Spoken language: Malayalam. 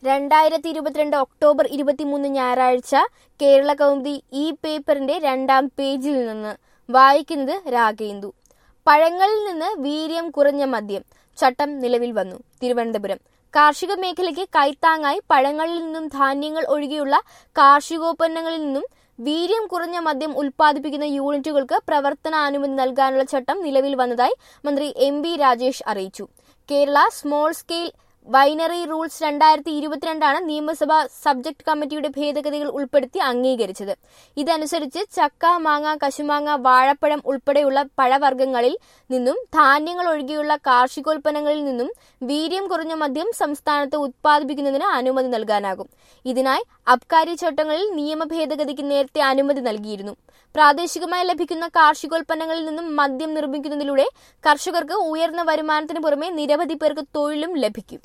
രണ്ടായിരത്തി ഇരുപത്തിരണ്ട് ഒക്ടോബർ ഇരുപത്തിമൂന്ന് ഞായറാഴ്ച കേരള കൗമുദി ഈ പേപ്പറിന്റെ രണ്ടാം പേജിൽ നിന്ന് വായിക്കുന്നത് രാഗേന്ദു പഴങ്ങളിൽ നിന്ന് വീര്യം കുറഞ്ഞ മദ്യം ചട്ടം നിലവിൽ വന്നു തിരുവനന്തപുരം കാർഷിക മേഖലയ്ക്ക് കൈത്താങ്ങായി പഴങ്ങളിൽ നിന്നും ധാന്യങ്ങൾ ഒഴികെയുള്ള കാർഷികോൽപ്പന്നങ്ങളിൽ നിന്നും വീര്യം കുറഞ്ഞ മദ്യം ഉൽപ്പാദിപ്പിക്കുന്ന യൂണിറ്റുകൾക്ക് പ്രവർത്തനാനുമതി നൽകാനുള്ള ചട്ടം നിലവിൽ വന്നതായി മന്ത്രി എം ബി രാജേഷ് അറിയിച്ചു Kerala small scale winery rules രണ്ടായിരത്തി ഇരുപത്തിരണ്ടാണ് നിയമസഭാ സബ്ജക്ട് കമ്മിറ്റിയുടെ ഭേദഗതികൾ ഉൾപ്പെടുത്തി അംഗീകരിച്ചത് ഇതനുസരിച്ച് ചക്ക മാങ്ങ കശുമാങ്ങ വാഴപ്പഴം ഉൾപ്പെടെയുള്ള പഴവർഗ്ഗങ്ങളിൽ നിന്നും ധാന്യങ്ങൾ ഒഴികെയുള്ള കാർഷികോൽപ്പന്നങ്ങളിൽ നിന്നും വീര്യം കുറഞ്ഞ മദ്യം സംസ്ഥാനത്ത് ഉത്പാദിപ്പിക്കുന്നതിന് അനുമതി നൽകാനാകും ഇതിനായി അബ്കാരി ചട്ടങ്ങളിൽ നിയമ ഭേദഗതിക്ക് നേരത്തെ അനുമതി നൽകിയിരുന്നു പ്രാദേശികമായി ലഭിക്കുന്ന കാർഷികോൽപ്പന്നങ്ങളിൽ നിന്നും മദ്യം നിർമ്മിക്കുന്നതിലൂടെ കർഷകർക്ക് ഉയർന്ന വരുമാനത്തിന് പുറമെ നിരവധി പേർക്ക് തൊഴിലും ലഭിക്കും